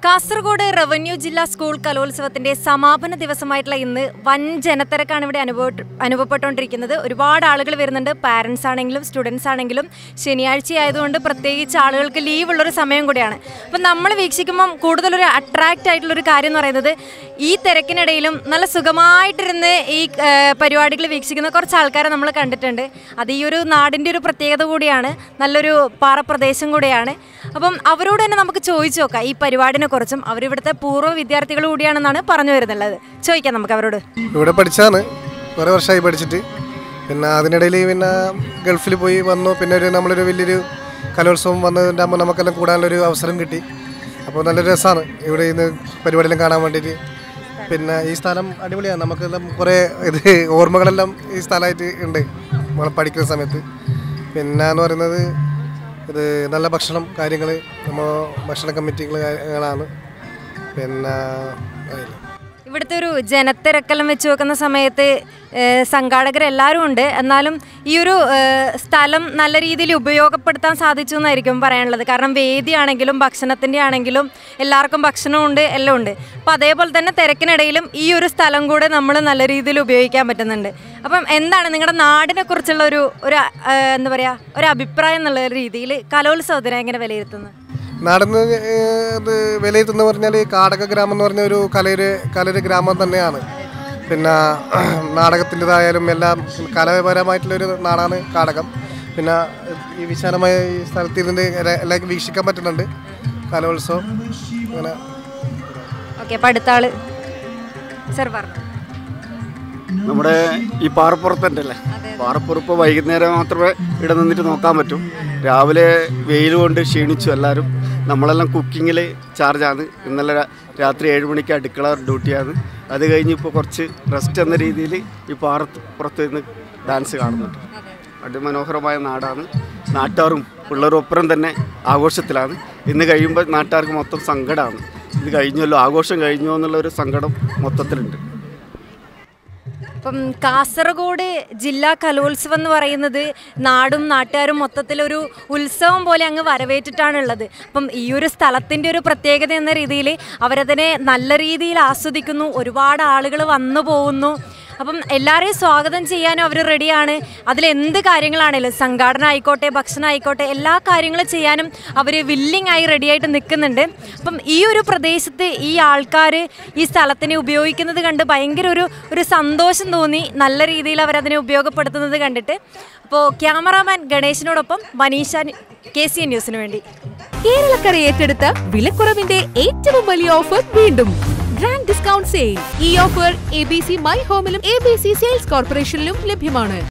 Kasaragod revenue ജില്ലാ school കലോത്സവത്തിന്റെ സമാപന ദിവസമായിട്ടുള്ള ഇന്ന് വൻ ജനത്തിരക്കാണ് ഇവിടെ അനുഭവ അനുഭവപ്പെട്ടുകൊണ്ടിരിക്കുന്നത് ഒരുപാട് ആളുകൾ വരുന്നുണ്ട് പാരൻസ് ആണെങ്കിലും സ്റ്റുഡൻസ് ആണെങ്കിലും ശനിയാഴ്ച ആയതുകൊണ്ട് പ്രത്യേകിച്ച് ആളുകൾക്ക് ലീവ് ഉള്ളൊരു സമയം കൂടിയാണ് അപ്പം നമ്മൾ വീക്ഷിക്കുമ്പം കൂടുതലൊരു അട്രാക്റ്റ് ആയിട്ടുള്ളൊരു കാര്യം എന്ന് പറയുന്നത് ഈ തിരക്കിനിടയിലും നല്ല സുഖമായിട്ടിരുന്ന് ഈ ആ, പരിപാടികൾ വീക്ഷിക്കുന്ന കുറച്ച് ആൾക്കാരെ നമ്മൾ കണ്ടിട്ടുണ്ട് അത് ഈ ഒരു നാടിൻ്റെ ഒരു പ്രത്യേകത കൂടിയാണ് നല്ലൊരു പാറപ്രദേശം കൂടിയാണ് അപ്പം അവരോട് തന്നെ നമുക്ക് ചോദിച്ചു നോക്കാം ഈ പരിപാടിനെ കുറിച്ചും അവരിവിടുത്തെ പൂർവ്വ വിദ്യാർത്ഥികൾ കൂടിയാണെന്നാണ് പറഞ്ഞു വരുന്നുള്ളത് ചോദിക്കാം നമുക്ക് അവരോട് ഇവിടെ പഠിച്ചാണ് കുറേ വർഷമായി പഠിച്ചിട്ട് പിന്നെ അതിനിടയിൽ പിന്നെ ഗൾഫിൽ പോയി വന്നു പിന്നെ ഒരു നമ്മളൊരു വലിയൊരു കലോത്സവം വന്നതിൻ്റെ ആകുമ്പോൾ നമുക്കെല്ലാം കൂടാനുള്ളൊരു അവസരം കിട്ടി അപ്പോൾ നല്ലൊരു രസമാണ് ഇവിടെ ഇന്ന് പരിപാടിയെല്ലാം കാണാൻ വേണ്ടിയിട്ട് പിന്നെ ഈ സ്ഥലം അടിപൊളിയാണ് നമുക്കെല്ലാം കുറേ ഇത് ഓർമ്മകളെല്ലാം ഈ സ്ഥലമായിട്ട് ഉണ്ട് നമ്മൾ പഠിക്കുന്ന സമയത്ത് പിന്നെ എന്ന് പറയുന്നത് ഇത് നല്ല ഭക്ഷണം കാര്യങ്ങൾ നമ്മൾ ഭക്ഷണ കമ്മിറ്റികളാണ് പിന്നെ അതില്ല ഇവിടുത്തെ ഒരു ജനത്തിരക്കെല്ലാം വെച്ച് നോക്കുന്ന സമയത്ത് ഏഹ്, സംഘാടകരെല്ലാവരും ഉണ്ട് എന്നാലും ഈ ഒരു ഏഹ്, സ്ഥലം നല്ല രീതിയിൽ ഉപയോഗപ്പെടുത്താൻ സാധിച്ചു എന്നായിരിക്കും പറയാനുള്ളത് കാരണം വേദിയാണെങ്കിലും ഭക്ഷണത്തിൻ്റെ ആണെങ്കിലും എല്ലാവർക്കും ഭക്ഷണമുണ്ട് എല്ലാം ഉണ്ട് അപ്പം അതേപോലെ തന്നെ തിരക്കിനിടയിലും ഈ ഒരു സ്ഥലം കൂടെ നമ്മൾ നല്ല രീതിയിൽ ഉപയോഗിക്കാൻ പറ്റുന്നുണ്ട് അപ്പം എന്താണ് നിങ്ങളുടെ നാടിനെ കുറിച്ചുള്ള ഒരു ഒരു ഏഹ്, എന്താ പറയുക ഒരു അഭിപ്രായം എന്നുള്ള രീതിയിൽ കലോത്സവത്തിനെ എങ്ങനെ വിലയിരുത്തുന്നത് നാടെന്ന് ഇത് വിലയിരുത്തുന്ന പറഞ്ഞാൽ കാടക ഗ്രാമം എന്ന് പറഞ്ഞ ഒരു കലയൊരു കലയൊരു ഗ്രാമം തന്നെയാണ് പിന്നെ നാടകത്തിൻ്റെതായാലും എല്ലാം കലാപരമായിട്ടുള്ളൊരു നാടാണ് കാടകം പിന്നെ ഈ വിശാലമായ ഈ സ്ഥലത്ത് ഇരുന്ന് എല്ലാ- എല്ലാവർക്കും വീക്ഷിക്കാൻ പറ്റുന്നുണ്ട് കലോത്സവം അങ്ങനെ ഓക്കെ അപ്പം അടുത്ത ആള് സർ പറഞ്ഞു നമ്മുടെ ഈ പാറപ്പുറത്തൻ്റെ അല്ലേ പാറപ്പുറപ്പ് വൈകുന്നേരം മാത്രമേ ഇവിടെ നിന്നിട്ട് നോക്കാൻ പറ്റൂ രാവിലെ വെയിൽ കൊണ്ട് ക്ഷീണിച്ചു എല്ലാവരും നമ്മളെല്ലാം കുക്കിങ്ങിൽ ചാർജാണ് ഇന്നലെ രാ- രാത്രി ഏഴ് മണിക്ക് അടുക്കള ഡ്യൂട്ടിയാണ് അത് കഴിഞ്ഞ് ഇപ്പോൾ കുറച്ച് റെസ്റ്റ് എന്ന രീതിയിൽ ഈ പാറപ്പുറത്ത് നിന്ന് ഡാൻസ് കാണുന്നുണ്ട് അതിമനോഹരമായ നാടാണ് നാട്ടാറും പിള്ളേരും ഒപ്പരം തന്നെ ആഘോഷത്തിലാണ് ഇന്ന് കഴിയുമ്പോൾ നാട്ടുകാർക്ക് മൊത്തം സങ്കടമാണ് ഇത് കഴിഞ്ഞല്ലോ ആഘോഷം കഴിഞ്ഞോ എന്നുള്ള ഒരു സങ്കടം മൊത്തത്തിലുണ്ട് ഇപ്പം കാസർഗോഡ് ജില്ലാ കലോത്സവം എന്ന് പറയുന്നത് നാടും നാട്ടുകാരും മൊത്തത്തിലൊരു ഉത്സവം പോലെ അങ്ങ് വരവേറ്റിട്ടാണുള്ളത് അപ്പം ഈ ഒരു സ്ഥലത്തിൻ്റെ ഒരു പ്രത്യേകത എന്ന രീതിയിൽ അവരതിനെ നല്ല രീതിയിൽ ആസ്വദിക്കുന്നു ഒരുപാട് ആളുകൾ വന്നു പോകുന്നു അപ്പം എല്ലാവരെയും സ്വാഗതം ചെയ്യാനും അവർ റെഡിയാണ് അതിലെന്ത് കാര്യങ്ങളാണേലും സംഘാടന ആയിക്കോട്ടെ ഭക്ഷണം ആയിക്കോട്ടെ എല്ലാ കാര്യങ്ങളും ചെയ്യാനും അവർ വില്ലിംഗ് ആയി റെഡിയായിട്ട് നിൽക്കുന്നുണ്ട് അപ്പം ഈ ഒരു പ്രദേശത്ത് ഈ ആൾക്കാർ ഈ സ്ഥലത്തിനെ ഉപയോഗിക്കുന്നത് കണ്ട് ഭയങ്കര ഒരു ഒരു സന്തോഷം തോന്നി നല്ല രീതിയിൽ അവരതിനെ ഉപയോഗപ്പെടുത്തുന്നത് കണ്ടിട്ട് അപ്പോൾ ക്യാമറാമാൻ ഗണേശിനോടൊപ്പം മനീഷ കെ സി എൻ ന്യൂസിന് വേണ്ടി കേരളക്കര ഏറ്റെടുത്ത വിലക്കുറവിന്റെ ഏറ്റവും വലിയ ഓഫർ വീണ്ടും ഗ്രാൻഡ് ഡിസ്കൗണ്ട് സെയിൽ ഈ offer A B C my ഹോമിലും എ ബി സി സെയിൽസ് കോർപ്പറേഷനിലും ലഭ്യമാണ്